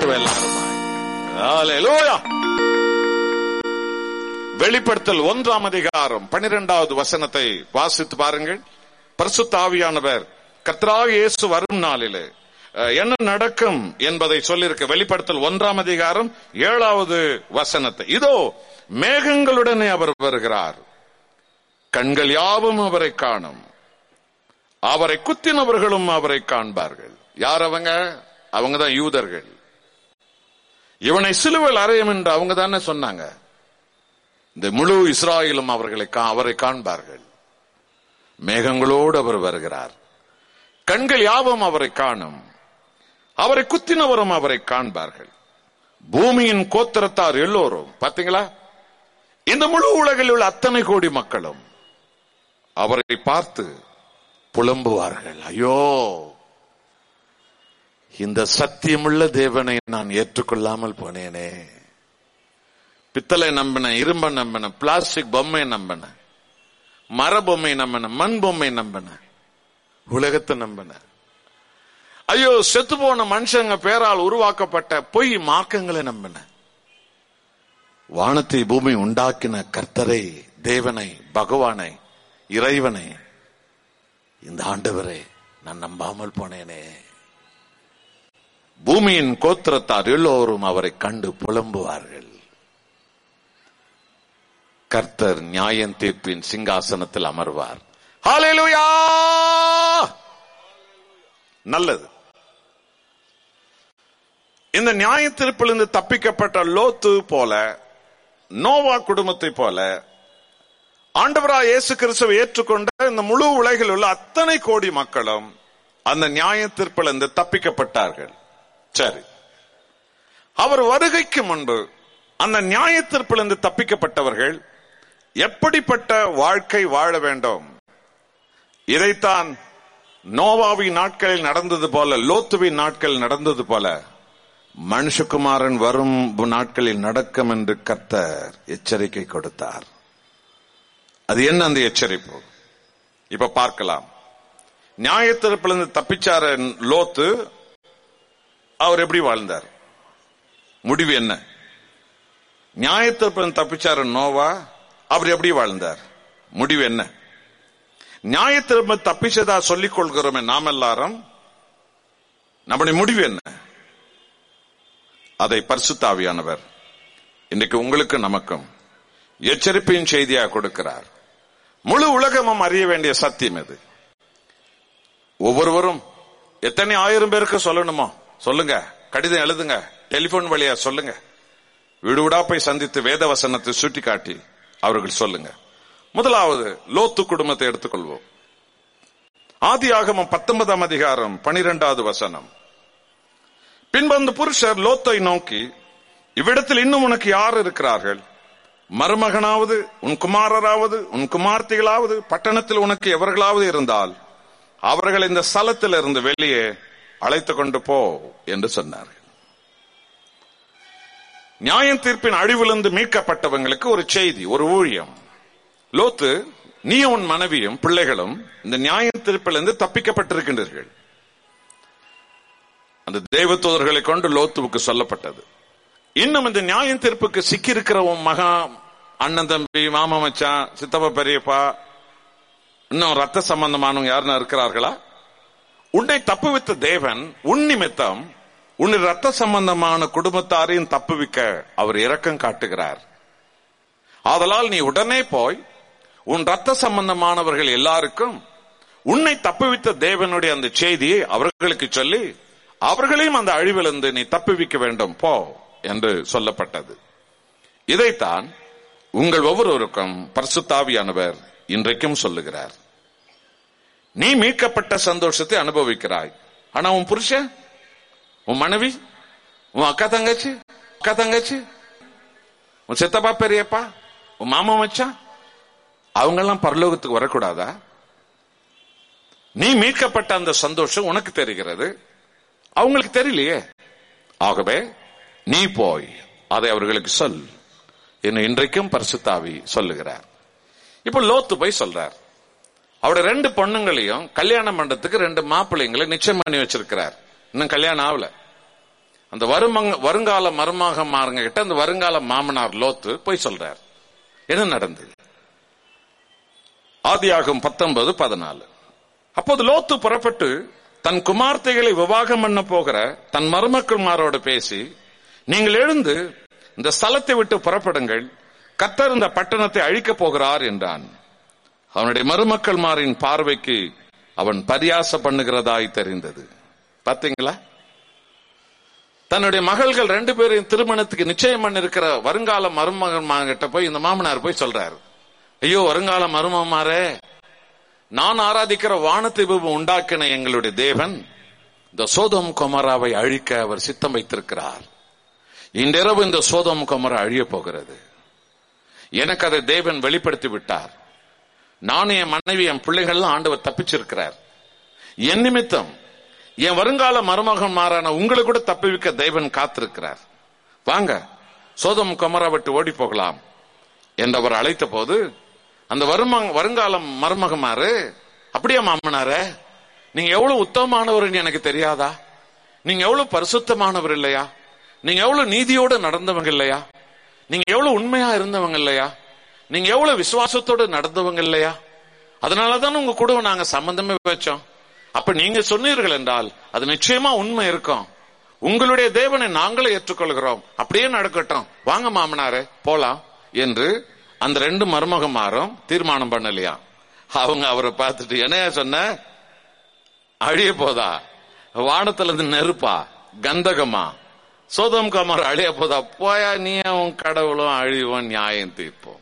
எல்லாருமாய் ஹalleluya வெளிப்படுத்தல் ஒன்றாம் அதிகாரம் பனிரெண்டாவது வசனத்தை வாசித்து பாருங்கள் பரிசுத்த ஆவியானவர் கர்த்தராக இயேசு வரும் நாளிலே அஹ், என்ன நடக்கும் என்பதை சொல்லியிருக்க வெளிப்படுத்தல் ஒன்றாம் அதிகாரம் ஏழாவது வசனத்தை இதோ மேகங்களுடனே அவர் வருகிறார் கண்கள் யாவும் அவரை காணும் அவரை குத்தினவர்களும் அவரை காண்பார்கள் யார் அவங்க அவங்க தான் யூதர்கள் இவனை சிலுவையில் அறையும் என்று அவங்க தானே சொன்னாங்க இந்த முழு இஸ்ராயலும் அவர்களை கா- அவரை காண்பார்கள் மேகங்களோடு அவர் வருகிறார் கண்கள் யாவும் அவரை காணும் அவரை குத்தினவரும் அவரை காண்பார்கள் பூமியின் கோத்திரத்தார் எல்லோரும் பாத்தீங்களா இந்த முழு உலகில் உள்ள அத்தனை கோடி மக்களும் அவரை பார்த்து புலம்புவார்கள் ஐயோ இந்த சத்தியமுள்ள தேவனை நான் ஏற்றுக்கொள்ளாமல் போனேனே பித்தளை நம்பின இரும்ப நம்பின பிளாஸ்டிக் பொம்மை நம்பின மர பொம்மை நம்பின மண் பொம்மை நம்பின உலகத்தை நம்பின ஐயோ செத்து போன மனுஷங்க பேரால் உருவாக்கப்பட்ட பொய் மார்க்கங்களை நம்பின வானத்தை பூமி உண்டாக்கின கர்த்தரை தேவனை பகவானை இறைவனை இந்த ஆண்டவரை நான் நம்பாமல் போனேனே பூமியின் கோத்திரத்தார் எல்லோரும் அவரை கண்டு புலம்புவார்கள் கர்த்தர் நியாயம் தீர்ப்பின் சிங்காசனத்தில் அமர்வார் ஹalleluya நல்லது இந்த நியாய தீர்ப்பிலிருந்து தப்பிக்கப்பட்ட லோத்து போல நோவா குடும்பத்தை போல ஆண்டவரா இயேசு கிறிஸ்துவை ஏற்றுக்கொண்ட இந்த முழு உலகில் உள்ள அத்தனை கோடி மக்களும் அந்த நியாய தீர்ப்பிலிருந்து தப்பிக்கப்பட்டார்கள் சரி அவர் வருகைக்கு முன்பு அந்த நியாய தீர்ப்பிலிருந்து தப்பிக்கப்பட்டவர்கள் எப்படிப்பட்ட வாழ்க்கை வாழ வேண்டும் இதைத்தான் நோவாவின் நாட்களில் நடந்தது போல லோத்துவின் நாட்களில் நடந்தது போல மனுஷகுமாரன் வரும் நாட்களில் நடக்கும் என்று கர்த்தர் எச்சரிக்கை கொடுத்தார் அது என்ன அந்த எச்சரிப்பு இப்ப பார்க்கலாம் நியாயத்திறப்பிலிருந்து தப்பிச்சார லோத்து அவர் எப்படி வாழ்ந்தார் முடிவு என்ன நியாயத்திறப்பிலிருந்து தப்பிச்சார நோவா அவர் எப்படி வாழ்ந்தார் முடிவு என்ன நியாயத்திறப்பு தப்பிச்சதா சொல்லிக் கொள்கிறோமே நாம் எல்லாரும் நம்முடைய முடிவு என்ன அதை பரிசுத்தாவியானவர் இன்றைக்கு உங்களுக்கு நமக்கும் எச்சரிப்பின் செய்தியா கொடுக்கிறார் முழு உலகமும் அறிய வேண்டிய சத்தியம் இது ஒவ்வொருவரும் எத்தனை ஆயிரம் பேருக்கு சொல்லணுமோ சொல்லுங்க கடிதம் எழுதுங்க டெலிபோன் வழியா சொல்லுங்க வீடு வீடா போய் சந்தித்து வேத வசனத்தை சுட்டி காட்டி அவர்கள் சொல்லுங்க முதலாவது லோத்து குடும்பத்தை எடுத்துக்கொள்வோம் ஆதி ஆகமம் பத்தொன்பதாம் அதிகாரம் பனிரெண்டாவது வசனம் பின்பு புருஷர் லோத்தை நோக்கி இவ்விடத்தில் இன்னும் உனக்கு யார் இருக்கிறார்கள் மருமகனாவது உன் குமாரராவது உன் குமார்த்திகளாவது பட்டணத்தில் உனக்கு எவர்களாவது இருந்தால் அவர்கள் இந்த ஸ்தலத்தில் இருந்து வெளியே அழைத்து கொண்டு போ என்று சொன்னார்கள் நியாயம் தீர்ப்பின் அழிவிலிருந்து மீட்கப்பட்டவங்களுக்கு ஒரு செய்தி ஒரு ஊழியம் லோத்து நீ உன் மனைவியும் பிள்ளைகளும் இந்த நியாய தீர்ப்பிலிருந்து தப்பிக்கப்பட்டிருக்கின்றீர்கள் அந்த தேவதூதர்களை கொண்டு லோத்துவுக்கு சொல்லப்பட்டது இன்னும் இந்த நியாய தீர்ப்புக்கு சிக்கியிருக்கிற உன் மகா அண்ணன் தம்பி மாமா மச்சான் சித்தப்பா பெரியப்பா இன்னும் ரத்த சம்பந்தமானவங்க யாருன்னா இருக்கிறார்களா உன்னை தப்புவித்த தேவன் உன் நிமித்தம் உன் ரத்த சம்பந்தமான குடும்பத்தாரையும் தப்புவிக்க அவர் இரக்கம் காட்டுகிறார் ஆதலால் நீ உடனே போய் உன் ரத்த சம்பந்தமானவர்கள் எல்லாருக்கும் உன்னை தப்புவித்த தேவனுடைய அந்த செய்தியை அவர்களுக்கு சொல்லி அவர்களையும் அந்த அழிவிலிருந்து நீ தப்புவிக்க வேண்டும் போ என்று சொல்லப்பட்டது இதைத்தான் உங்கள் ஒவ்வொருவருக்கும் பரிசுத்தாவியானவர் இன்றைக்கும் சொல்லுகிறார் நீ மீட்கப்பட்ட சந்தோஷத்தை அனுபவிக்கிறாய் ஆனா உன் புருஷன் உன் மனைவி உன் அக்கா தங்கச்சி அக்கா தங்கச்சி உன் சித்தப்பா பெரியப்பா உன் மாமா மச்சான் அவங்கெல்லாம் பரலோகத்துக்கு வரக்கூடாதா நீ மீட்கப்பட்ட அந்த சந்தோஷம் உனக்கு தெரிகிறது அவங்களுக்கு தெரியலையே ஆகவே நீ போய் அதை அவர்களுக்கு சொல் என்று இன்றைக்கும் பரிசுத்தாவி சொல்லுகிறார் இப்ப லோத்து போய் சொல்றார் அவருடைய ரெண்டு பொண்ணுங்களையும் கல்யாணம் பண்றதுக்கு ரெண்டு மாப்பிள்ளைங்களை நிச்சயம் பண்ணி வச்சிருக்கிறார் இன்னும் கல்யாணம் ஆகல அந்த வருமங்க வருங்கால மருமக மாறுங்க கிட்ட அந்த வருங்கால மாமனார் லோத்து போய் சொல்றார் என்ன நடந்தது ஆதியாகும் பத்தொன்பது பதினாலு அப்போது லோத்து புறப்பட்டு தன் குமார்த்தைகளை விவாகம் பண்ண போகிற தன் மருமக்கள்மாரோடு பேசி நீங்கள் எழுந்து இந்த ஸ்தலத்தை விட்டு புறப்படுங்கள் கத்தர் இந்த பட்டணத்தை அழிக்கப் போகிறார் என்றான் அவனுடைய மருமக்கள்மாரின் பார்வைக்கு அவன் பரியாச பண்ணுகிறதாய் தெரிந்தது பாத்தீங்களா தன்னுடைய மகள்கள் ரெண்டு பேரையும் திருமணத்துக்கு நிச்சயம் பண்ணிருக்கிற வருங்கால மருமகன் கிட்ட போய் இந்த மாமனார் போய் சொல்றாரு ஐயோ வருங்கால மருமமாரே நான் ஆராதிக்கிற வானத்தை உண்டாக்கின எங்களுடைய தேவன் இந்த சோதம் குமராவை அழிக்க அவர் சித்தம் வைத்திருக்கிறார் இன்றிரவு இந்த சோதம் குமரா அழிய போகிறது எனக்கு அதை தேவன் வெளிப்படுத்தி விட்டார் நானும் என் மனைவி என் பிள்ளைகள்லாம் ஆண்டவர் தப்பிச்சிருக்கிறார் என் நிமித்தம் என் வருங்கால மருமகன் மாறான உங்களை கூட தப்பிவிக்க தேவன் காத்திருக்கிறார் வாங்க சோதம் குமரா விட்டு ஓடி போகலாம் என்று அவர் அழைத்த போது அந்த வரும வருங்காலம் மருமகமாரு அப்படியே மாமனாரே நீங்க எவ்வளவு உத்தமமானவர் எனக்கு தெரியாதா நீங்க எவ்வளவு பரிசுத்தமானவர் இல்லையா நீங்க எவ்வளவு நீதியோடு நடந்தவங்க இல்லையா நீங்க எவ்வளவு உண்மையா இருந்தவங்க இல்லையா நீங்க எவ்வளவு விசுவாசத்தோடு நடந்தவங்க இல்லையா அதனாலதான் உங்க கூட நாங்க சம்பந்தமே வச்சோம் அப்ப நீங்க சொன்னீர்கள் என்றால் அது நிச்சயமா உண்மை இருக்கும் உங்களுடைய தேவனை நாங்களே ஏற்றுக்கொள்கிறோம் அப்படியே நடக்கட்டும் வாங்க மாமனாரே போலாம் என்று அந்த ரெண்டு மருமகமாரும் தீர்மானம் பண்ணலையா அவங்க அவரை பார்த்துட்டு என்னையா சொன்ன அழிய போதா வானத்துல இருந்து நெருப்பா கந்தகமா சோதம் கமர் அழிய போதா போயா நீ உன் கடவுளும் அழிவோம் நியாயம் தீர்ப்போம்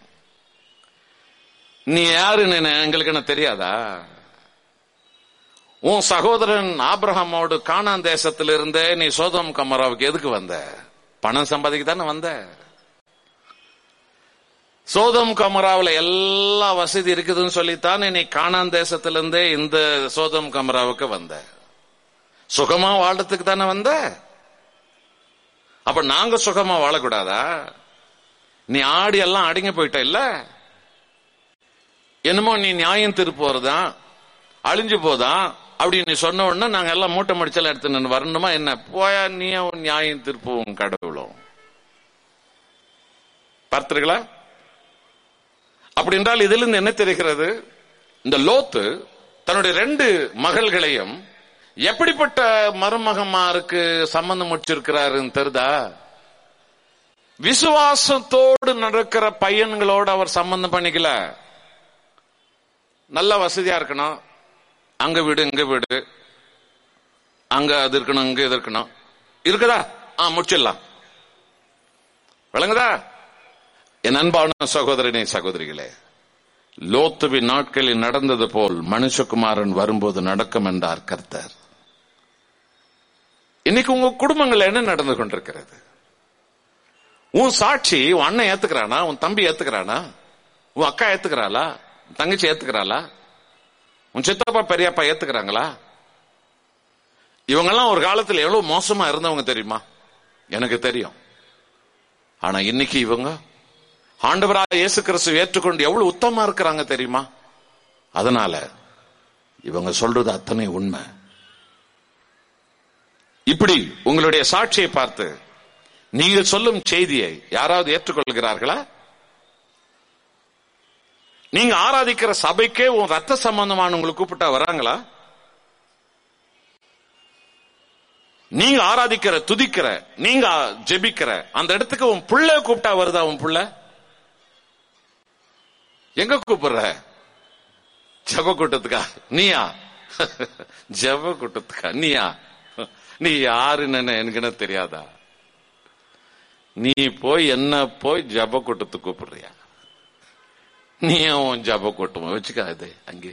நீ யாருன்னு எங்களுக்கு என்ன தெரியாதா உன் சகோதரன் ஆப்ரஹாமோடு கானான் தேசத்தில் இருந்தே நீ சோதம் கமராவுக்கு எதுக்கு வந்த பணம் சம்பாதிக்க தானே வந்த சோதம் கமராவில் எல்லா வசதி இருக்குதுன்னு சொல்லித்தான் நீ கானான் தேசத்திலிருந்தே இந்த சோதம் கமராவுக்கு வந்த சுகமா வாழ்றதுக்கு தானே வந்த அப்ப நாங்க சுகமா வாழக்கூடாதா நீ ஆடி எல்லாம் அடங்கி போயிட்ட இல்ல என்னமோ நீ நியாயம் திருப்போறதான் அழிஞ்சு போதான் அப்படி நீ சொன்ன உடனே நாங்க எல்லாம் மூட்டை முடிச்செல்லாம் எடுத்து வரணுமா என்ன போயா நீ நியாயம் திருப்பவும் கடவுளும் பார்த்தீர்களா அப்படி என்றால் இதுல இருந்து என்ன தெரிகிறது இந்த லோத்து தன்னுடைய ரெண்டு மகள்களையும் எப்படிப்பட்ட மருமகமாருக்கு சம்பந்தம் முடிச்சிருக்கிறாருன்னு தெரிதா விசுவாசத்தோடு நடக்கிற பையன்களோடு அவர் சம்பந்தம் பண்ணிக்கல நல்ல வசதியா இருக்கணும் அங்க வீடு இங்க வீடு அங்க அது இருக்கணும் இங்க இது இருக்கணும் இருக்குதா ஆ முடிச்சிடலாம் விளங்குதா என் அன்பான சகோதரனே சகோதரிகளே லோத்துவின் நாட்களில் நடந்தது போல் மனுஷகுமாரன் வரும்போது நடக்கும் என்றார் கர்த்தர் இன்னைக்கு உங்க குடும்பங்கள் என்ன நடந்து கொண்டிருக்கிறது உன் சாட்சி உன் அண்ணன் ஏத்துக்கிறானா உன் தம்பி ஏத்துக்கிறானா உன் அக்கா ஏத்துக்கிறாளா உன் தங்கச்சி ஏத்துக்கிறாளா உன் சித்தப்பா பெரியப்பா ஏத்துக்கிறாங்களா இவங்கெல்லாம் ஒரு காலத்துல எவ்வளவு மோசமா இருந்தவங்க தெரியுமா எனக்கு தெரியும் ஆனா இன்னைக்கு இவங்க ஆண்டவராக இயேசு கிறிஸ்து ஏற்றுக்கொண்டு எவ்வளவு உத்தமா இருக்கிறாங்க தெரியுமா அதனால இவங்க சொல்றது அத்தனை உண்மை இப்படி உங்களுடைய சாட்சியை பார்த்து நீங்கள் சொல்லும் செய்தியை யாராவது ஏற்றுக்கொள்கிறார்களா நீங்க ஆராதிக்கிற சபைக்கே உன் ரத்த சம்பந்தமான உங்களை கூப்பிட்டா வராங்களா நீங்க ஆராதிக்கிற துதிக்கிற நீங்க ஜெபிக்கிற அந்த இடத்துக்கு உன் புள்ள கூப்பிட்டா வருதா உன் புள்ள எங்க கூப்பிடுற ஜப கூட்டத்துக்கா நீயா ஜப கூட்டத்துக்கா நீயா நீ யாருன்னு எனக்கு என்ன தெரியாதா நீ போய் என்ன போய் ஜப கூட்டத்துக்கு கூப்பிடுறியா நீ உன் ஜப கூட்டம் வச்சுக்காது அங்கே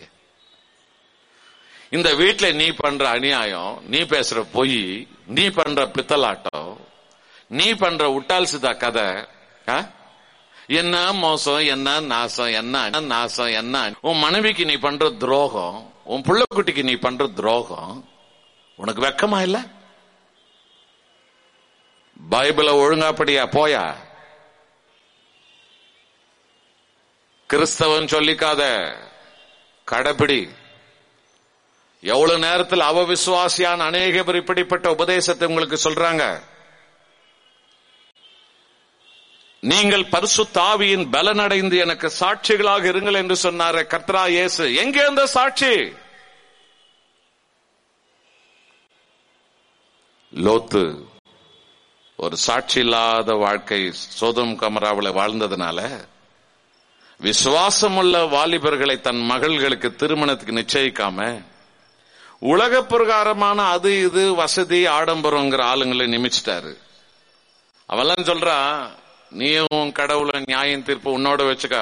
இந்த வீட்டுல நீ பண்ற அநியாயம் நீ பேசுற பொய் நீ பண்ற பித்தலாட்டம் நீ பண்ற உட்டால் சிதா கதை ஆ? என்ன மோசம் என்ன நாசம் என்ன நாசம் என்ன உன் மனைவிக்கு நீ பண்ற துரோகம் உன் புள்ளக்குட்டிக்கு நீ பண்ற துரோகம் உனக்கு வெக்கமா இல்ல பைபிள ஒழுங்காப்படியா போயா கிறிஸ்தவன் சொல்லிக்காத கடைபிடி எவ்வளவு நேரத்தில் அவ விசுவாசியான அநேக பேர் இப்படிப்பட்ட உபதேசத்தை உங்களுக்கு சொல்றாங்க நீங்கள் பரிசுத்தாவியின் பலனடைந்து எனக்கு சாட்சிகளாக இருங்கள் என்று சொன்னார கர்த்தரா இயேசு எங்கே அந்த சாட்சி லோத்து ஒரு சாட்சி இல்லாத வாழ்க்கை சோதம் கமராவில் வாழ்ந்ததுனால விசுவாசமுள்ள வாலிபர்களை தன் மகள்களுக்கு திருமணத்துக்கு நிச்சயிக்காம உலக பிரகாரமான அது இது வசதி ஆடம்பரங்கிற ஆளுங்களை நிமிச்சிட்டாரு அவெல்லாம் சொல்றா நீயும் கடவுளை நியாயம் தீர்ப்பு உன்னோட வச்சுக்க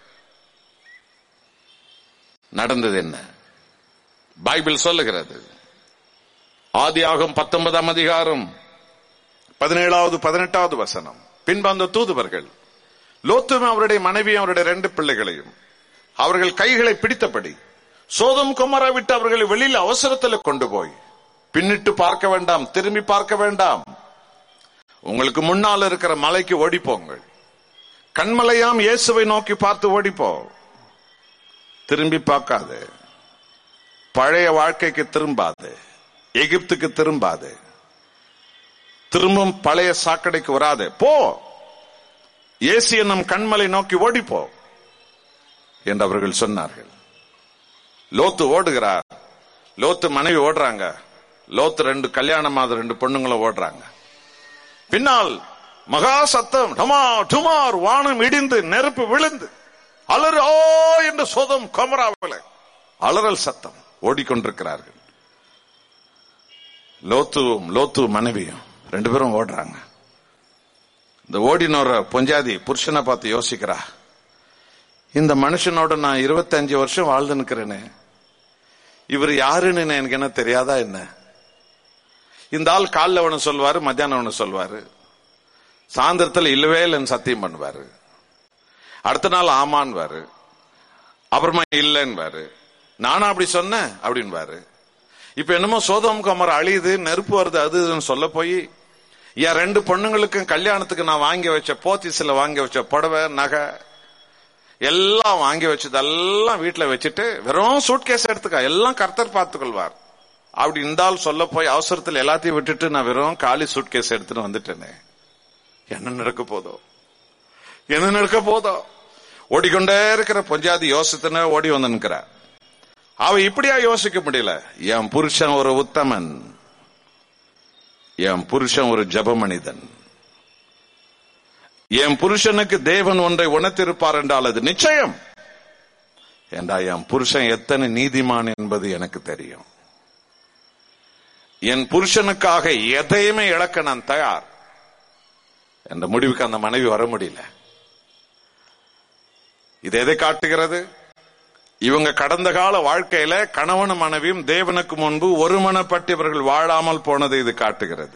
நடந்தது என்ன பைபிள் சொல்லுகிறது ஆதியாகும் பத்தொன்பதாம் அதிகாரம் பதினேழாவது பதினெட்டாவது வசனம் பின்பு அந்த தூதுவர்கள் லோத்தும் அவருடைய மனைவி அவருடைய ரெண்டு பிள்ளைகளையும் அவர்கள் கைகளை பிடித்தபடி சோதம் குமாரா விட்டு அவர்களை வெளியில் அவசரத்தில் கொண்டு போய் பின்னிட்டு பார்க்க வேண்டாம் திரும்பி பார்க்க வேண்டாம் உங்களுக்கு முன்னால் இருக்கிற மலைக்கு ஓடிப்போங்கள் கண்மலையாம் இயேசுவை நோக்கி பார்த்து ஓடிப்போ திரும்பி பார்க்காது பழைய வாழ்க்கைக்கு திரும்பாது எகிப்துக்கு திரும்பாது திரும்பும் பழைய சாக்கடைக்கு வராது போ ஏசி என்னும் கண்மலை நோக்கி ஓடிப்போ என்று அவர்கள் சொன்னார்கள் லோத்து ஓடுகிறார் லோத்து மனைவி ஓடுறாங்க லோத்து ரெண்டு கல்யாணமாத ரெண்டு பொண்ணுங்களும் ஓடுறாங்க பின்னால் மகா சத்தம் டமா டுமார் வானம் இடிந்து நெருப்பு விழுந்து அலறு ஓ என்று சோதம் கொமராவில் அலறல் சத்தம் ஓடிக்கொண்டிருக்கிறார்கள் லோத்துவும் லோத்து மனைவியும் ரெண்டு பேரும் ஓடுறாங்க இந்த ஓடினோர பொஞ்சாதி புருஷனை பார்த்து யோசிக்கிறா இந்த மனுஷனோட நான் இருபத்தஞ்சு வருஷம் வாழ்ந்து நிக்கிறேனே இவர் யாருன்னு எனக்கு என்ன தெரியாதா என்ன இந்த ஆள் காலில் ஒன்று சொல்வாரு மத்தியானம் ஒன்று சொல்வாரு சாயந்தரத்தில் இல்லவே இல்லைன்னு சத்தியம் பண்ணுவாரு அடுத்த நாள் ஆமான்வாரு அப்புறமா இல்லைன்னுவாரு நானும் அப்படி சொன்னேன் அப்படின்வாரு இப்ப என்னமோ சோதம் கமர் அழியுது நெருப்பு வருது அது இதுன்னு சொல்ல போய் என் ரெண்டு பொண்ணுங்களுக்கும் கல்யாணத்துக்கு நான் வாங்கி வச்ச போத்திஸ்ல வாங்கி வச்ச புடவை நகை எல்லாம் வாங்கி வச்சதெல்லாம் வீட்டுல வச்சுட்டு வெறும் சூட்கேஸ் எடுத்துக்க எல்லாம் கர்த்தர் பார்த்துக்கொள்வார் அப்படி இருந்தால் சொல்ல போய் அவசரத்தில் எல்லாத்தையும் விட்டுட்டு நான் வெறும் காலி சூட்கேஸ் எடுத்துட்டு வந்துட்டேனே என்ன நடக்க போதோ என்ன நடக்க போதோ ஓடிக்கொண்டே இருக்கிற பொஞ்சாதி யோசித்தன ஓடி வந்து நிற்கிற அவ இப்படியா யோசிக்க முடியல என் புருஷன் ஒரு உத்தமன் என் புருஷன் ஒரு ஜப மனிதன் என் புருஷனுக்கு தேவன் ஒன்றை உணர்த்திருப்பார் என்றால் அது நிச்சயம் என்றா என் புருஷன் எத்தனை நீதிமான் என்பது எனக்கு தெரியும் என் புருஷனுக்காக எதையுமே இழக்க நான் தயார் என்ற முடிவுக்கு அந்த மனைவி வர முடியல இது எதை காட்டுகிறது இவங்க கடந்த கால வாழ்க்கையில கணவனும் மனைவியும் தேவனுக்கு முன்பு ஒருமனப்பட்டு இவர்கள் வாழாமல் போனதை இது காட்டுகிறது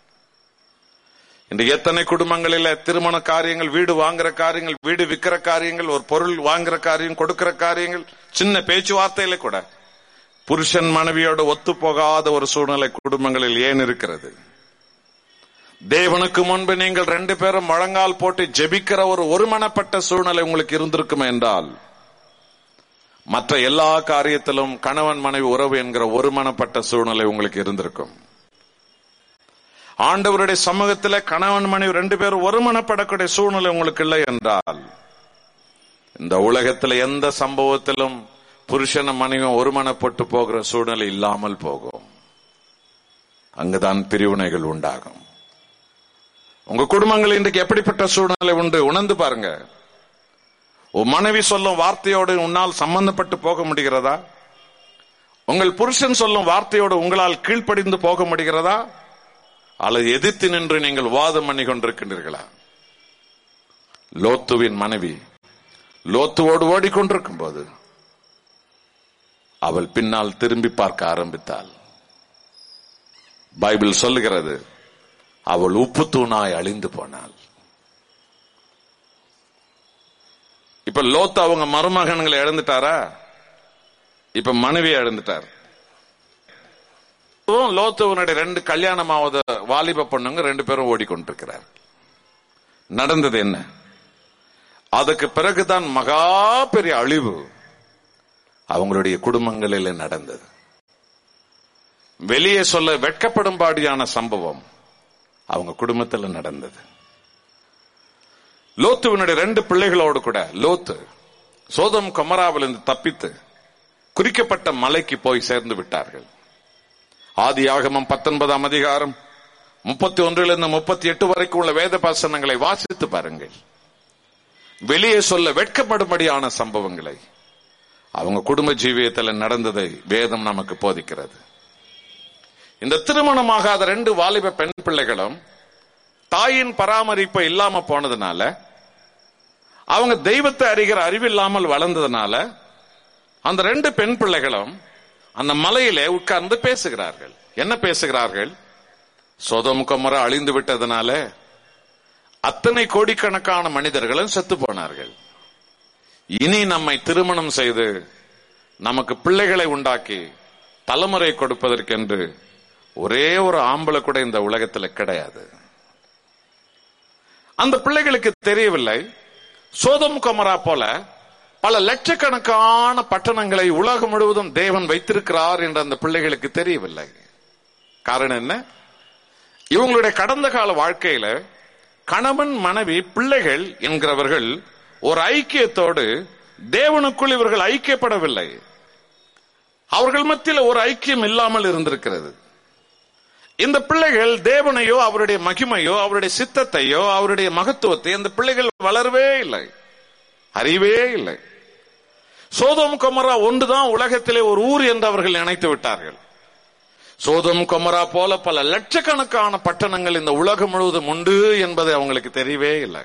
இன்று எத்தனை குடும்பங்களில திருமண காரியங்கள் வீடு வாங்குற காரியங்கள் வீடு விற்கிற காரியங்கள் ஒரு பொருள் வாங்குற காரியம் கொடுக்கிற காரியங்கள் சின்ன பேச்சுவார்த்தையில கூட புருஷன் மனைவியோட ஒத்து போகாத ஒரு சூழ்நிலை குடும்பங்களில் ஏன் இருக்கிறது தேவனுக்கு முன்பு நீங்கள் ரெண்டு பேரும் முழங்கால் போட்டு ஜெபிக்கிற ஒரு ஒருமனப்பட்ட சூழ்நிலை உங்களுக்கு இருந்திருக்கும் என்றால் மற்ற எல்லா காரியத்திலும் கணவன் மனைவி உறவு என்கிற ஒருமனப்பட்ட சூழ்நிலை உங்களுக்கு இருந்திருக்கும் ஆண்டவருடைய சமூகத்தில் கணவன் மனைவி ரெண்டு பேரும் ஒருமனப்படக்கூடிய சூழ்நிலை உங்களுக்கு இல்லை என்றால் இந்த உலகத்தில் எந்த சம்பவத்திலும் புருஷன மனைவியும் ஒருமனப்பட்டு போகிற சூழ்நிலை இல்லாமல் போகும் அங்குதான் பிரிவினைகள் உண்டாகும் உங்க குடும்பங்கள் இன்றைக்கு எப்படிப்பட்ட சூழ்நிலை உண்டு உணர்ந்து பாருங்க உன் மனைவி சொல்லும் வார்த்தையோடு உன்னால் சம்பந்தப்பட்டு போக முடிகிறதா உங்கள் புருஷன் சொல்லும் வார்த்தையோடு உங்களால் கீழ்ப்படிந்து போக முடிகிறதா அல்லது எதிர்த்து நின்று நீங்கள் வாதம் பண்ணி கொண்டிருக்கின்றீர்களா லோத்துவின் மனைவி லோத்துவோடு ஓடிக்கொண்டிருக்கும் போது அவள் பின்னால் திரும்பி பார்க்க ஆரம்பித்தாள் பைபிள் சொல்லுகிறது அவள் உப்பு தூணாய் அழிந்து போனாள் இப்ப லோத்து அவங்க மருமகன்களை இழந்துட்டாரா இப்ப மனைவி இழந்துட்டார் லோத்துவனுடைய ரெண்டு கல்யாணமாவது வாலிப பொண்ணுங்க ரெண்டு பேரும் ஓடிக்கொண்டிருக்கிறார் நடந்தது என்ன அதுக்கு பிறகுதான் மகா பெரிய அழிவு அவங்களுடைய குடும்பங்களில் நடந்தது வெளியே சொல்ல வெட்கப்படும்பாடியான சம்பவம் அவங்க குடும்பத்தில் நடந்தது லோத்துவினுடைய ரெண்டு பிள்ளைகளோடு கூட லோத்து சோதம் கொமராவிலிருந்து தப்பித்து குறிக்கப்பட்ட மலைக்கு போய் சேர்ந்து விட்டார்கள் ஆதி ஆகமம் பத்தொன்பதாம் அதிகாரம் முப்பத்தி ஒன்றிலிருந்து முப்பத்தி எட்டு வரைக்கும் உள்ள வேத பாசனங்களை வாசித்து பாருங்கள் வெளியே சொல்ல வெட்கப்படும்படியான சம்பவங்களை அவங்க குடும்ப ஜீவியத்தில் நடந்ததை வேதம் நமக்கு போதிக்கிறது இந்த திருமணமாகாத ரெண்டு வாலிப பெண் பிள்ளைகளும் தாயின் பராமரிப்பு இல்லாம போனதுனால அவங்க தெய்வத்தை அறிகிற அறிவில்லாமல் வளர்ந்ததுனால அந்த ரெண்டு பெண் பிள்ளைகளும் அந்த மலையிலே உட்கார்ந்து பேசுகிறார்கள் என்ன பேசுகிறார்கள் சோதம் குமர அழிந்து விட்டதுனால அத்தனை கோடிக்கணக்கான மனிதர்களும் செத்து போனார்கள் இனி நம்மை திருமணம் செய்து நமக்கு பிள்ளைகளை உண்டாக்கி தலைமுறை கொடுப்பதற்கென்று ஒரே ஒரு ஆம்பளை கூட இந்த உலகத்தில் கிடையாது அந்த பிள்ளைகளுக்கு தெரியவில்லை சோதம் குமரா போல பல லட்சக்கணக்கான பட்டணங்களை உலகம் முழுவதும் தேவன் வைத்திருக்கிறார் என்று அந்த பிள்ளைகளுக்கு தெரியவில்லை காரணம் என்ன இவங்களுடைய கடந்த கால வாழ்க்கையில கணவன் மனைவி பிள்ளைகள் என்கிறவர்கள் ஒரு ஐக்கியத்தோடு தேவனுக்குள் இவர்கள் ஐக்கியப்படவில்லை அவர்கள் மத்தியில் ஒரு ஐக்கியம் இல்லாமல் இருந்திருக்கிறது இந்த பிள்ளைகள் தேவனையோ அவருடைய மகிமையோ அவருடைய சித்தத்தையோ அவருடைய மகத்துவத்தை அந்த பிள்ளைகள் வளரவே இல்லை அறிவே இல்லை சோதம் கொமரா ஒன்றுதான் உலகத்திலே ஒரு ஊர் என்று அவர்கள் நினைத்து விட்டார்கள் சோதம் கொமரா போல பல லட்சக்கணக்கான பட்டணங்கள் இந்த உலகம் முழுவதும் உண்டு என்பது அவங்களுக்கு தெரியவே இல்லை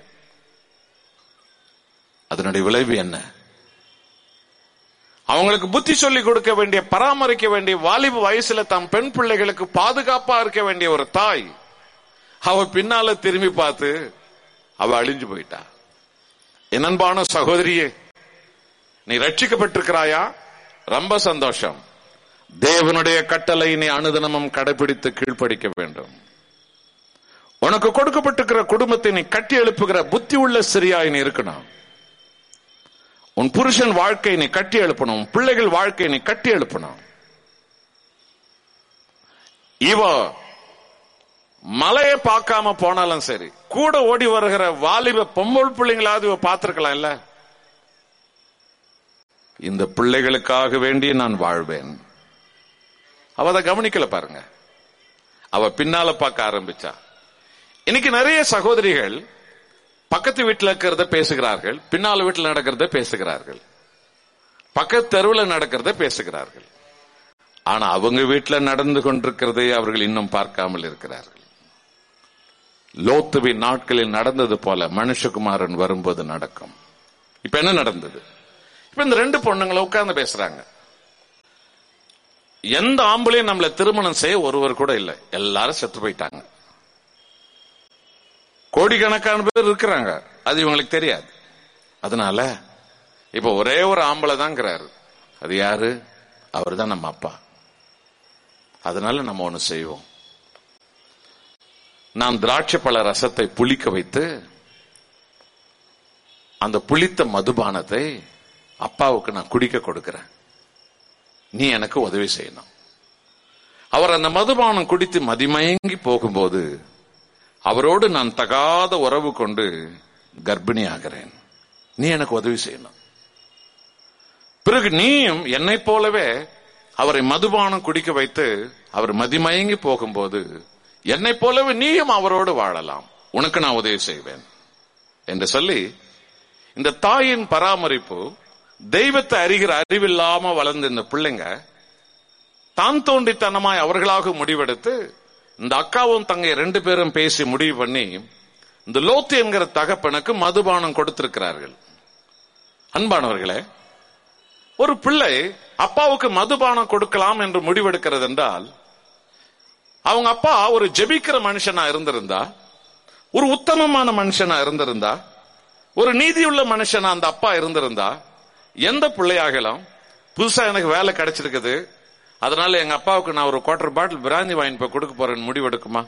அதனுடைய விளைவு என்ன அவங்களுக்கு புத்தி சொல்லி கொடுக்க வேண்டிய பராமரிக்க வேண்டிய வாலிப வயசுல தம் பெண் பிள்ளைகளுக்கு பாதுகாப்பா இருக்க வேண்டிய ஒரு தாய் அவ பின்னால திரும்பி பார்த்து அவ அழிஞ்சு போயிட்டா என் அன்பான சகோதரியே நீ ரட்சிக்கப்பட்டிருக்கிறாயா ரொம்ப சந்தோஷம் தேவனுடைய கட்டளை நீ அனுதினமும் கடைபிடித்து கீழ்ப்படிக்க வேண்டும் உனக்கு கொடுக்கப்பட்டிருக்கிற குடும்பத்தை நீ கட்டி எழுப்புகிற புத்தி உள்ள சிறியாய் நீ இருக்கணும் உன் புருஷன் வாழ்க்கை நீ கட்டி எழுப்பணும் உன் பிள்ளைகள் வாழ்க்கை நீ கட்டி எழுப்பணும் இவ மலையை பார்க்காம போனாலும் சரி கூட ஓடி வருகிற வாலிப பொம்பல் பிள்ளைங்களாவது இவ பார்த்திருக்கலாம் இல்ல இந்த பிள்ளைகளுக்காக வேண்டி நான் வாழ்வேன் அவ அதை கவனிக்கல பாருங்க அவ பின்னால பார்க்க ஆரம்பிச்சா இன்னைக்கு நிறைய சகோதரிகள் பக்கத்து வீட்டில் இருக்கிறத பேசுகிறார்கள் பின்னால வீட்டில் நடக்கிறத பேசுகிறார்கள் பக்கத்து தெருவில் நடக்கிறத பேசுகிறார்கள் ஆனா அவங்க வீட்டில் நடந்து கொண்டிருக்கிறதை அவர்கள் இன்னும் பார்க்காமல் இருக்கிறார்கள் லோத்துவின் நாட்களில் நடந்தது போல மனுஷகுமாரன் வரும்போது நடக்கும் இப்ப என்ன நடந்தது இப்ப இந்த ரெண்டு பொண்ணுங்களை உட்கார்ந்து பேசுறாங்க எந்த ஆம்பளையும் நம்மள திருமணம் செய்ய ஒருவர் கூட இல்லை எல்லாரும் செத்து போயிட்டாங்க கோடிக்கணக்கான பேர் இருக்கிறாங்க அது இவங்களுக்கு தெரியாது அதனால இப்ப ஒரே ஒரு ஆம்பளை தாங்கிறாரு அது யாரு அவர் தான் நம்ம அப்பா அதனால நம்ம ஒண்ணு செய்வோம் நாம் திராட்சை பழ ரசத்தை புளிக்க வைத்து அந்த புளித்த மதுபானத்தை அப்பாவுக்கு நான் குடிக்க கொடுக்கிறேன் நீ எனக்கு உதவி செய்யணும் அவர் அந்த மதுபானம் குடித்து மதிமயங்கி போகும்போது அவரோடு நான் தகாத உறவு கொண்டு கர்ப்பிணி ஆகிறேன் நீ எனக்கு உதவி செய்யணும் பிறகு நீயும் என்னை போலவே அவரை மதுபானம் குடிக்க வைத்து அவர் மதிமயங்கி போகும்போது என்னை போலவே நீயும் அவரோடு வாழலாம் உனக்கு நான் உதவி செய்வேன் என்று சொல்லி இந்த தாயின் பராமரிப்பு தெய்வத்தை அறிகிற அறிவில்லாம வளர்ந்த இந்த பிள்ளைங்க தான் தோண்டித்தனமாய் அவர்களாக முடிவெடுத்து இந்த அக்காவும் தங்கை ரெண்டு பேரும் பேசி முடிவு பண்ணி இந்த லோத்து என்கிற தகப்பனுக்கு மதுபானம் கொடுத்திருக்கிறார்கள் அன்பானவர்களே ஒரு பிள்ளை அப்பாவுக்கு மதுபானம் கொடுக்கலாம் என்று முடிவெடுக்கிறது என்றால் அவங்க அப்பா ஒரு ஜெபிக்கிற மனுஷனா இருந்திருந்தா ஒரு உத்தமமான மனுஷனா இருந்திருந்தா ஒரு நீதியுள்ள மனுஷனா அந்த அப்பா இருந்திருந்தா எந்த பிள்ளையாகலாம் புதுசா எனக்கு வேலை கிடைச்சிருக்குது அதனால எங்க அப்பாவுக்கு நான் ஒரு குவார்டர் பாட்டில் பிராந்தி வாங்கி போய் கொடுக்க போறேன்னு முடிவெடுக்குமா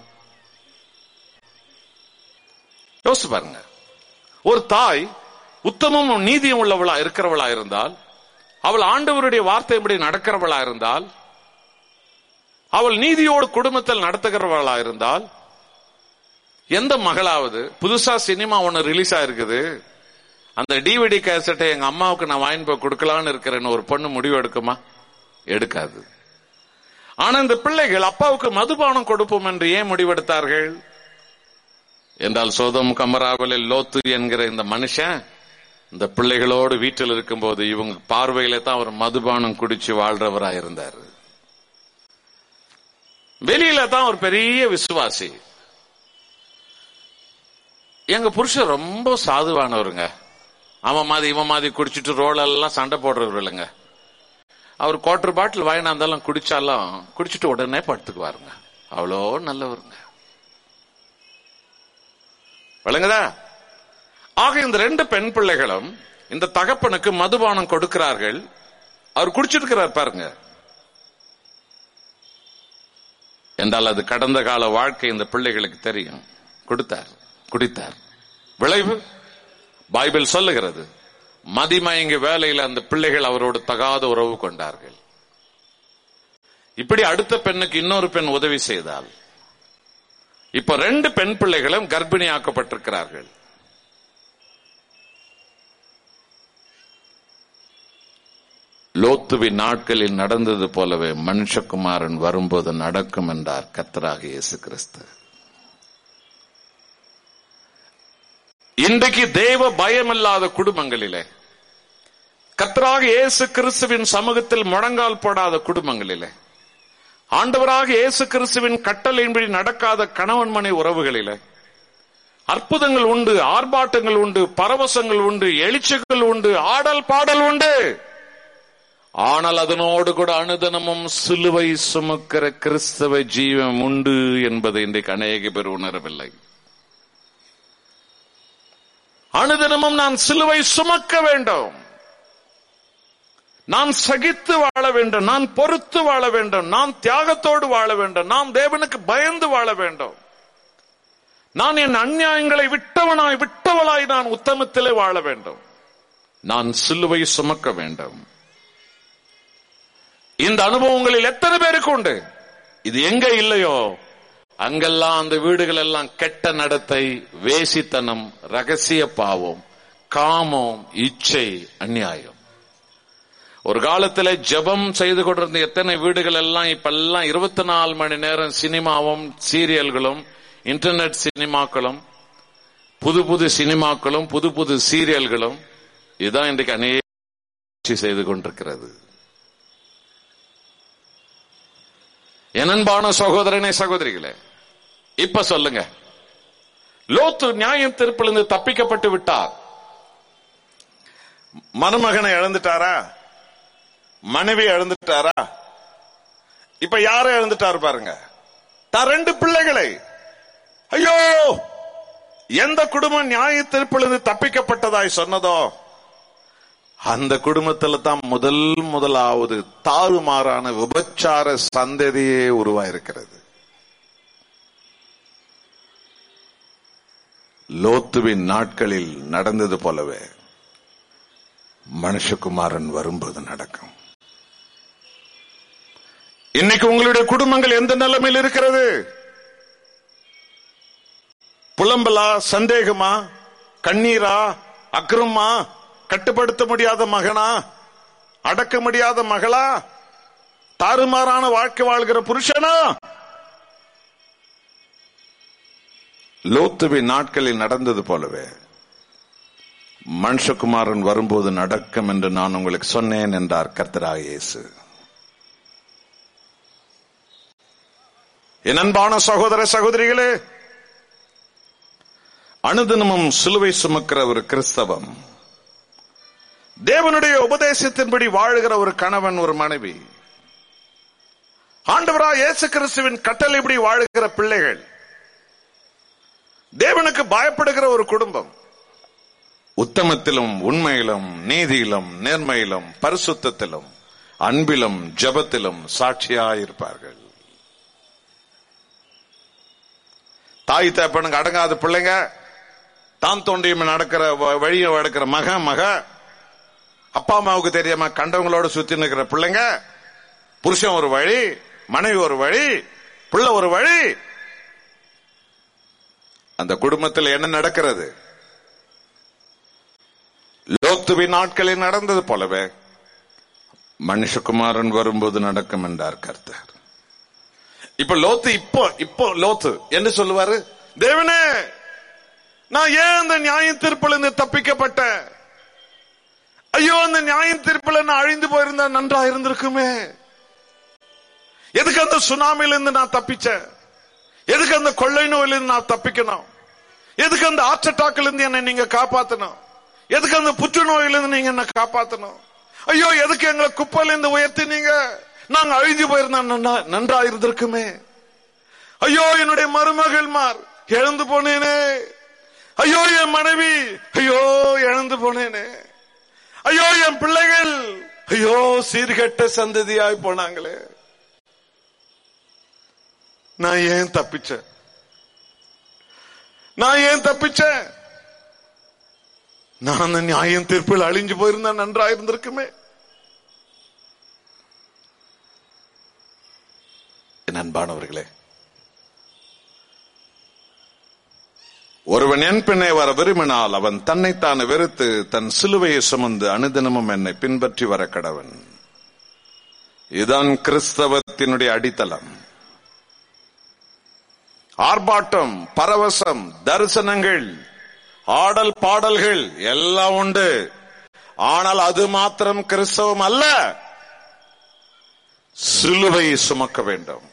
யோசிச்சு பாருங்க ஒரு தாய் உத்தமமும் நீதியும் உள்ளவளா இருக்கிறவளா இருந்தால் அவள் ஆண்டவருடைய வார்த்தைப்படி நடக்கிறவளா இருந்தால் அவள் நீதியோடு குடும்பத்தில் நடத்துகிறவளா இருந்தால் எந்த மகளாவது புதுசா சினிமா ஒன்னு ரிலீஸ் ஆயிருக்குது அந்த டிவிடி கேசட்டை எங்க அம்மாவுக்கு நான் வாங்கி போய் கொடுக்கலான்னு இருக்கிறேன்னு ஒரு பொண்ணு முடிவு எடுக்குமா எடுக்காது ஆனா இந்த பிள்ளைகள் அப்பாவுக்கு மதுபானம் கொடுப்போம் என்று ஏன் முடிவெடுத்தார்கள் என்றால் சோதம் கமராவலில் லோத்து என்கிற இந்த மனுஷன் இந்த பிள்ளைகளோடு வீட்டில் இருக்கும்போது இவங்க பார்வையில தான் அவர் மதுபானம் குடிச்சு வாழ்றவரா இருந்தார் வெளியில தான் ஒரு பெரிய விசுவாசி எங்க புருஷன் ரொம்ப சாதுவானவருங்க அவன் மாதிரி இவன் மாதிரி குடிச்சிட்டு ரோல் எல்லாம் சண்டை போடுறவர் இல்லைங்க அவர் குவார்டர் பாட்டில் வாங்கினாந்தாலும் குடிச்சாலும் குடிச்சிட்டு உடனே படுத்துக்குவாருங்க அவ்வளோ நல்லவருங்க விளங்குதா ஆக இந்த ரெண்டு பெண் பிள்ளைகளும் இந்த தகப்பனுக்கு மதுபானம் கொடுக்கிறார்கள் அவர் குடிச்சிருக்கிறார் பாருங்க என்றால் அது கடந்த கால வாழ்க்கை இந்த பிள்ளைகளுக்கு தெரியும் கொடுத்தார் குடித்தார் விளைவு பைபிள் சொல்லுகிறது மதிமயங்க வேலையில் அந்த பிள்ளைகள் அவரோடு தகாத உறவு கொண்டார்கள் இப்படி அடுத்த பெண்ணுக்கு இன்னொரு பெண் உதவி செய்தால் இப்ப ரெண்டு பெண் பிள்ளைகளும் கர்ப்பிணியாக்கப்பட்டிருக்கிறார்கள் லோத்துவின் நாட்களில் நடந்தது போலவே மனுஷகுமாரன் வரும்போது நடக்கும் என்றார் கத்தராக இயேசு கிறிஸ்து இன்றைக்கு தேவ பயமில்லாத குடும்பங்களிலே கத்தராக இயேசு கிறிஸ்துவின் சமூகத்தில் முழங்கால் போடாத குடும்பங்களிலே ஆண்டவராக இயேசு கிறிஸ்துவின் கட்டளையின்படி நடக்காத கணவன் மனை உறவுகளிலே அற்புதங்கள் உண்டு ஆர்ப்பாட்டங்கள் உண்டு பரவசங்கள் உண்டு எழுச்சிகள் உண்டு ஆடல் பாடல் உண்டு ஆனால் அதனோடு கூட அனுதனமும் சிலுவை சுமக்கிற கிறிஸ்தவ ஜீவம் உண்டு என்பதை இன்றைக்கு அநேக பேர் உணரவில்லை அனுதினமும் நான் சிலுவை சுமக்க வேண்டும் நான் சகித்து வாழ வேண்டும் நான் பொறுத்து வாழ வேண்டும் நான் தியாகத்தோடு வாழ வேண்டும் நான் தேவனுக்கு பயந்து வாழ வேண்டும் நான் என் அந்நியாயங்களை விட்டவனாய் விட்டவளாய் நான் உத்தமத்திலே வாழ வேண்டும் நான் சிலுவை சுமக்க வேண்டும் இந்த அனுபவங்களில் எத்தனை பேருக்கு உண்டு இது எங்க இல்லையோ அங்கெல்லாம் அந்த வீடுகள் எல்லாம் கெட்ட நடத்தை வேசித்தனம் ரகசிய பாவம் காமம் இச்சை அந்நியாயம் ஒரு காலத்துல ஜெபம் செய்து கொண்டிருந்த எத்தனை வீடுகள் எல்லாம் இப்ப எல்லாம் இருபத்தி நாலு மணி நேரம் சினிமாவும் சீரியல்களும் இன்டர்நெட் சினிமாக்களும் புது புது சினிமாக்களும் புது புது சீரியல்களும் இதுதான் இன்றைக்கு அநேக செய்து கொண்டிருக்கிறது எனன்பான சகோதரனே சகோதரிகளே இப்ப சொல்லுங்க லோத்து நியாயம் தீர்ப்பிலிருந்து தப்பிக்கப்பட்டு விட்டார் மருமகனை இழந்துட்டாரா மனைவி இழந்துட்டாரா இப்ப யாரை இழந்துட்டாரு பாருங்க தான் ரெண்டு பிள்ளைகளை ஐயோ எந்த குடும்பம் நியாய தீர்ப்பிலிருந்து தப்பிக்கப்பட்டதாய் சொன்னதோ அந்த குடும்பத்துல தான் முதல் முதலாவது தாறுமாறான விபச்சார சந்ததியே உருவாயிருக்கிறது லோத்துவின் நாட்களில் நடந்தது போலவே மனுஷகுமாரன் வரும்போது நடக்கும் இன்னைக்கு உங்களுடைய குடும்பங்கள் எந்த நிலைமையில் இருக்கிறது புலம்பலா சந்தேகமா கண்ணீரா அக்ரமா கட்டுப்படுத்த முடியாத மகனா அடக்க முடியாத மகளா தாறுமாறான வாழ்க்கை வாழ்கிற புருஷனா லோத்துவின் நாட்களில் நடந்தது போலவே மனுஷகுமாரன் வரும்போது நடக்கும் என்று நான் உங்களுக்கு சொன்னேன் என்றார் கர்த்தராக இயேசு என் அன்பான சகோதர சகோதரிகளே அனுதினமும் சிலுவை சுமக்கிற ஒரு கிறிஸ்தவம் தேவனுடைய உபதேசத்தின்படி வாழுகிற ஒரு கணவன் ஒரு மனைவி ஆண்டவரா இயேசு கிறிஸ்துவின் கட்டளைப்படி வாழுகிற பிள்ளைகள் தேவனுக்கு பயப்படுகிற ஒரு குடும்பம் உத்தமத்திலும் உண்மையிலும் நீதியிலும் நேர்மையிலும் பரிசுத்தத்திலும் அன்பிலும் ஜபத்திலும் சாட்சியாயிருப்பார்கள் தாய் தப்பனுக்கு அடங்காத பிள்ளைங்க தான் தோண்டியும் நடக்கிற வ- வழியை நடக்கிற மக மக அப்பா அம்மாவுக்கு தெரியாம கண்டவங்களோட சுத்தி நிற்கிற பிள்ளைங்க புருஷன் ஒரு வழி மனைவி ஒரு வழி பிள்ளை ஒரு வழி அந்த குடும்பத்தில் என்ன நடக்கிறது லோத்துவின் நாட்களில் நடந்தது போலவே மனுஷகுமாரன் வரும்போது நடக்கும் என்றார் கர்த்தர் இப்ப லோத்து இப்போ இப்போ லோத்து என்ன சொல்லுவாரு தேவனே நான் ஏன் அந்த நியாய தீர்ப்பில் இருந்து தப்பிக்கப்பட்டேன் ஐயோ அந்த நியாய தீர்ப்பில் நான் அழிந்து போயிருந்தா நன்றா இருந்திருக்குமே எதுக்கு அந்த சுனாமில இருந்து நான் தப்பிச்சேன் எதுக்கு அந்த கொள்ளை நோயில இருந்து நான் தப்பிக்கணும் எதுக்கு அந்த ஹார்ட் அட்டாக்ல இருந்து என்னை நீங்க காப்பாத்தணும் எதுக்கு அந்த புற்றுநோயில இருந்து நீங்க என்ன காப்பாத்தணும் ஐயோ எதுக்கு எங்களை குப்பையில இருந்து உயர்த்தினீங்க நாங்க அழிஞ்சு போயிருந்தா நன்னா- நன்றா இருந்திருக்குமே ஐயோ என்னுடைய மருமகள்மார் இழந்து போனேனே ஐயோ என் மனைவி ஐயோ இழந்து போனேனே ஐயோ என் பிள்ளைகள் ஐயோ சீர்கெட்ட சந்ததியாய் போனாங்களே நான் ஏன் தப்பிச்சேன் நான் ஏன் தப்பிச்சேன் நான் அந்த நியாயம் தீர்ப்பில் அழிஞ்சு போயிருந்தா நன்றா இருந்திருக்குமே என் அன்பானவர்களே ஒருவன் என் பின்னே வர விரும்பினால் அவன் தன்னைத்தான் வெறுத்து தன் சிலுவையை சுமந்து அனுதினமும் என்னை பின்பற்றி வர கடவன் இதுதான் கிறிஸ்தவத்தினுடைய அடித்தளம் ஆர்ப்பாட்டம் பரவசம் தரிசனங்கள் ஆடல் பாடல்கள் எல்லாம் உண்டு ஆனால் அது மாத்திரம் கிறிஸ்தவம் அல்ல சிலுவை சுமக்க வேண்டும்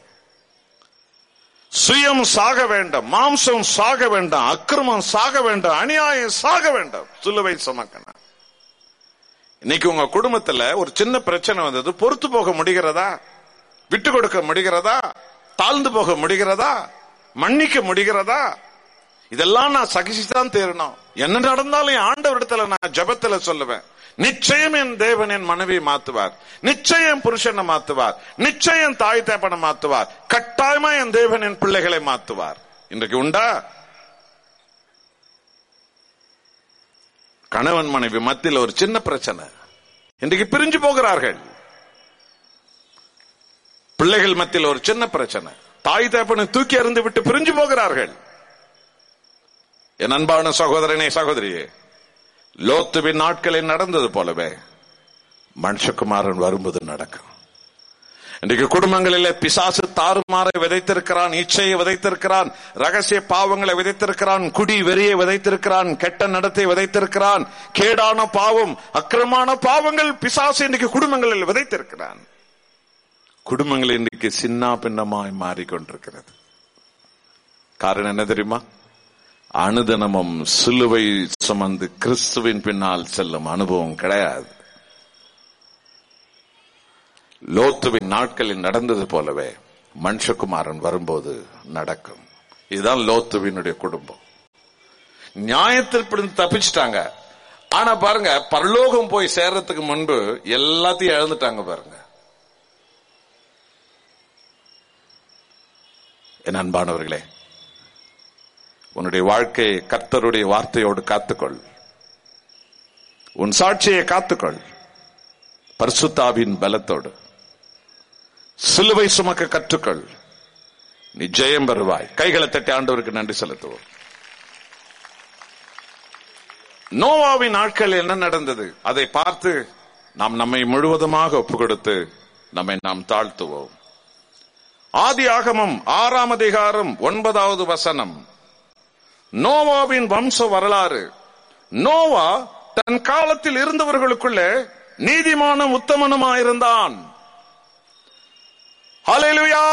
சுயம் சாக வேண்டாம் மாம்சம் சாக வேண்டாம் அக்கிரமம் சாக வேண்டாம் அநியாயம் சாக வேண்டாம் சிலுவை சுமக்கணும் இன்னைக்கு உங்க குடும்பத்துல ஒரு சின்ன பிரச்சனை வந்தது பொறுத்து போக முடிகிறதா விட்டு கொடுக்க முடிகிறதா தாழ்ந்து போக முடிகிறதா மன்னிக்க முடிகிறதா இதெல்லாம் நான் சகிச்சுதான் தேரணும் என்ன நடந்தாலும் என் ஆண்டவரிடத்துல நான் ஜெபத்துல சொல்லுவேன் நிச்சயம் என் தேவன் என் மனைவியை மாத்துவார் நிச்சயம் புருஷனை மாத்துவார் நிச்சயம் தாய் தேப்பனை மாத்துவார் கட்டாயமா என் தேவன் என் பிள்ளைகளை மாத்துவார் இன்றைக்கு உண்டா கணவன் மனைவி மத்தியில் ஒரு சின்ன பிரச்சனை இன்றைக்கு பிரிஞ்சு போகிறார்கள் பிள்ளைகள் மத்தியில் ஒரு சின்ன பிரச்சனை தாய் தேப்பனை தூக்கி எறிந்து விட்டு பிரிஞ்சு போகிறார்கள் என் அன்பான சகோதரனே சகோதரியே லோத்துவின் நாட்களில் நடந்தது போலவே மனுஷகுமாரன் வரும்போது நடக்கும் இன்றைக்கு குடும்பங்களிலே பிசாசு தாறுமாறை விதைத்திருக்கிறான் இச்சையை விதைத்திருக்கிறான் ரகசிய பாவங்களை விதைத்திருக்கிறான் குடி வெறியை விதைத்திருக்கிறான் கெட்ட நடத்தை விதைத்திருக்கிறான் கேடான பாவம் அக்கிரமான பாவங்கள் பிசாசு இன்றைக்கு குடும்பங்களில் விதைத்திருக்கிறான் குடும்பங்கள் இன்றைக்கு சின்ன பின்னமாய் மாறிக்கொண்டிருக்கிறது காரணம் என்ன தெரியுமா அனுதினமும் சிலுவை சுமந்து கிறிஸ்துவின் பின்னால் செல்லும் அனுபவம் கிடையாது லோத்துவின் நாட்களில் நடந்தது போலவே மனுஷகுமாரன் வரும்போது நடக்கும் இதுதான் லோத்துவினுடைய குடும்பம் நியாயத்திற்கு தப்பிச்சிட்டாங்க ஆனா பாருங்க பரலோகம் போய் சேர்றதுக்கு முன்பு எல்லாத்தையும் இழந்துட்டாங்க பாருங்க என் அன்பானவர்களே உன்னுடைய வாழ்க்கையை கர்த்தருடைய வார்த்தையோடு காத்துக்கொள் உன் சாட்சியை காத்துக்கொள் பரிசுத்தாவின் பலத்தோடு சிலுவை சுமக்க கற்றுக்கொள் நீ ஜெயம் பெறுவாய் கைகளை தட்டி ஆண்டவருக்கு நன்றி செலுத்துவோம் நோவாவின் நாட்கள் என்ன நடந்தது அதை பார்த்து நாம் நம்மை முழுவதுமாக ஒப்பு கொடுத்து நம்மை நாம் தாழ்த்துவோம் ஆதி ஆகமம் ஆறாம் அதிகாரம் ஒன்பதாவது வசனம் நோவாவின் வம்ச வரலாறு நோவா தன் காலத்தில் இருந்தவர்களுக்குள்ளே நீதிமானும் உத்தமனுமாயிருந்தான் ஹalleluya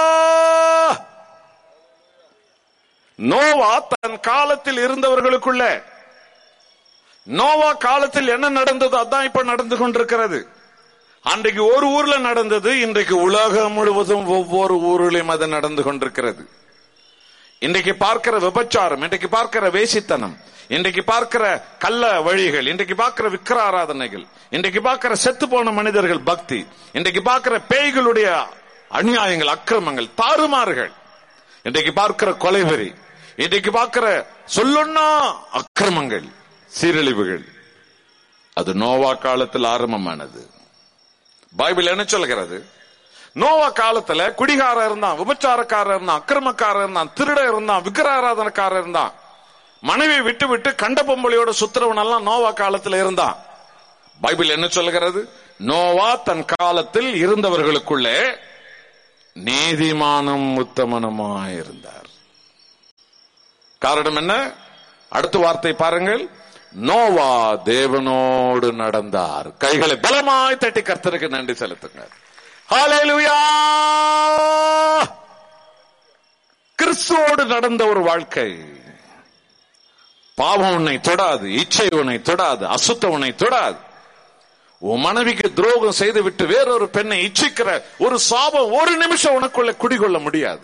நோவா தன் காலத்தில் இருந்தவர்களுக்குள்ள நோவா காலத்தில் என்ன நடந்தது அதான் இப்ப நடந்து கொண்டிருக்கிறது அன்றைக்கு ஒரு ஊர்ல நடந்தது இன்றைக்கு உலகம் முழுவதும் ஒவ்வொரு ஊரிலும் அது நடந்து கொண்டிருக்கிறது இன்றைக்கு பார்க்கிற விபச்சாரம் இன்றைக்கு பார்க்கிற வேசித்தனம் இன்றைக்கு பார்க்கிற கள்ள வழிகள் இன்றைக்கு பார்க்கிற விக்கிர ஆராதனைகள் இன்றைக்கு பார்க்கிற செத்து போன மனிதர்கள் பக்தி இன்றைக்கு பார்க்கிற பேய்களுடைய அநியாயங்கள் அக்கிரமங்கள் தாறுமாறுகள் இன்றைக்கு பார்க்கிற கொலைவெறி இன்றைக்கு பார்க்கிற சொல்லுன்னா அக்கிரமங்கள் சீரழிவுகள் அது நோவா காலத்தில் ஆரம்பமானது பைபிள் என்ன சொல்கிறது நோவா காலத்துல குடிகாரன் இருந்தான் விபச்சாரக்காரன் இருந்தான் அக்கிரமக்காரன் இருந்தான் திருட இருந்தான் விக்கிராராதனக்காரன் இருந்தான் மனைவி விட்டு விட்டு கண்ட பொம்பளையோட சுத்துறவன் எல்லாம் நோவா காலத்துல இருந்தான் பைபிள் என்ன சொல்லுகிறது நோவா தன் காலத்தில் இருந்தவர்களுக்குள்ளே நீதிமானும் உத்தமனுமாயிருந்தார் காரணம் என்ன அடுத்த வார்த்தை பாருங்கள் நோவா தேவனோடு நடந்தார் கைகளை பலமாய் தட்டி கர்த்தருக்கு நன்றி செலுத்துங்க ஹalleluya கிறிஸ்துவோடு நடந்த ஒரு வாழ்க்கை பாவம் உன்னை தொடாது இச்சை உன்னை தொடாது அசுத்தம் உன்னை தொடாது உன் மனைவிக்கு துரோகம் செய்துவிட்டு வேறொரு பெண்ணை இச்சிக்கிற ஒரு சாபம் ஒரு நிமிஷம் உனக்குள்ள குடிகொள்ள முடியாது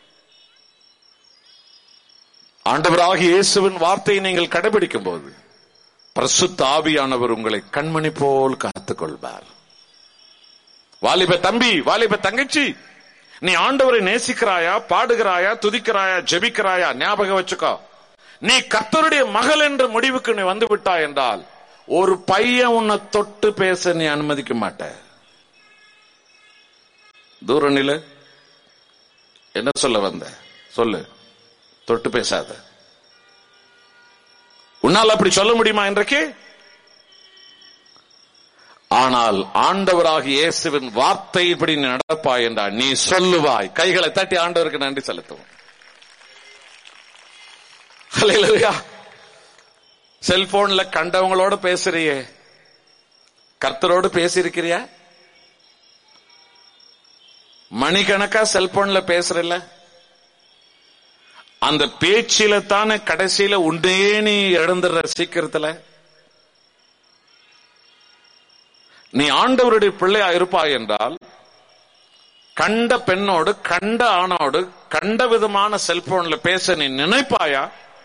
ஆண்டவராகிய இயேசுவின் வார்த்தையை நீங்கள் கடைபிடிக்கும் போது பிரசுத்த ஆவியானவர் உங்களை கண்மணி போல் காத்துக் கொள்வார் வாலிப தம்பி வாலிப தங்கச்சி நீ ஆண்டவரை நேசிக்கிறாயா பாடுகிறாயா துதிக்கிறாயா ஜெபிக்கிறாயா ஞாபகம் வச்சுக்கோ நீ கர்த்தருடைய மகள் என்ற முடிவுக்கு நீ வந்து விட்டாய் என்றால் ஒரு பையன் உன்னை தொட்டு பேச நீ அனுமதிக்க மாட்ட தூர நிலை என்ன சொல்ல வந்த சொல்லு தொட்டு பேசாத உன்னால் அப்படி சொல்ல முடியுமா இன்றைக்கு ஆனால் ஆண்டவராக இயேசுவின் வார்த்தை இப்படி நீ நடப்பாய் என்றால் நீ சொல்லுவாய் கைகளை தட்டி ஆண்டவருக்கு நன்றி செலுத்துவோம் ஹalleluya செல்போன்ல கண்டவங்களோட பேசுறியே கர்த்தரோடு பேசியிருக்கிறியா மணிக்கணக்கா செல்போன்ல பேசுறல அந்த பேச்சில தானே கடைசியில உண்டே நீ இழந்துடுற சீக்கிரத்துல நீ ஆண்டவருடைய பிள்ளையா இருப்பாய் என்றால் கண்ட பெண்ணோடு கண்ட ஆணோடு கண்ட விதமான செல்போன்ல பேச நீ நினைப்பாயா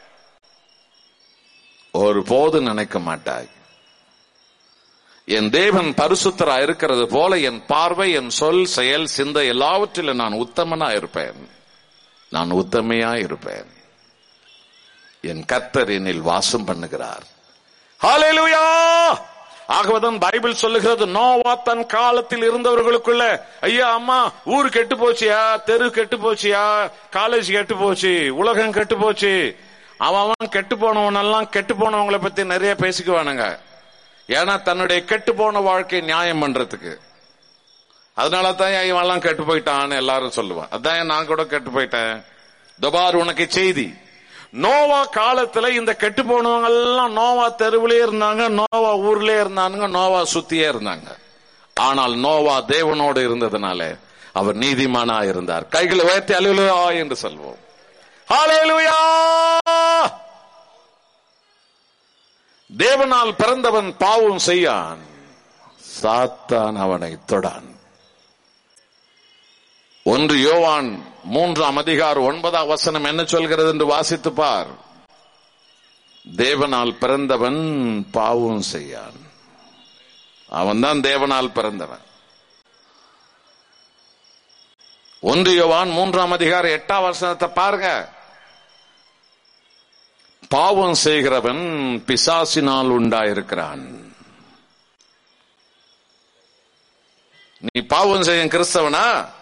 ஒரு போது நினைக்க மாட்டாய் என் தேவன் பரிசுத்தரா இருக்கிறது போல என் பார்வை என் சொல் செயல் சிந்தை எல்லாவற்றிலும் நான் உத்தமனா இருப்பேன் நான் உத்தமையா இருப்பேன் என் கர்த்தர் என்னில் வாசம் பண்ணுகிறார் ஹalleluya ஆகவதான் பைபிள் சொல்லுகிறது நோவா தன் காலத்தில் இருந்தவர்களுக்குள்ள ஐயா அம்மா ஊர் கெட்டு போச்சியா தெரு கெட்டு போச்சியா காலேஜ் கெட்டு போச்சு உலகம் கெட்டு போச்சு அவன் அவன் கெட்டு போனவனெல்லாம் கெட்டு போனவங்களை பத்தி நிறைய பேசிக்குவானுங்க ஏன்னா தன்னுடைய கெட்டு போன வாழ்க்கை நியாயம் பண்றதுக்கு அதனால தான் இவன் எல்லாம் கெட்டு போயிட்டான்னு எல்லாரும் சொல்லுவான் அதான் நான் கூட கெட்டு போயிட்டேன் துபார் உனக்கு செய்தி நோவா காலத்துல இந்த கெட்டு போனவங்க எல்லாம் நோவா தெருவிலே இருந்தாங்க நோவா ஊர்லயே இருந்தானுங்க நோவா சுத்தியே இருந்தாங்க ஆனால் நோவா தேவனோடு இருந்ததுனால அவர் நீதிமானா இருந்தார் கைகளை உயர்த்தி அலுவலா என்று சொல்வோம் ஹalleluya தேவனால் பிறந்தவன் பாவம் செய்யான் சாத்தான் அவனை தொடான் ஒன்று யோவான் மூன்றாம் அதிகாரம் ஒன்பதாம் வசனம் என்ன சொல்கிறது என்று வாசித்து பார் தேவனால் பிறந்தவன் பாவம் செய்யான் அவன்தான் தேவனால் பிறந்தவன் ஒன்று யோவான் மூன்றாம் அதிகாரம் எட்டாம் வசனத்தை பாருங்க பாவம் செய்கிறவன் பிசாசினால் உண்டாயிருக்கிறான் நீ பாவம் செய்யும் கிறிஸ்தவனா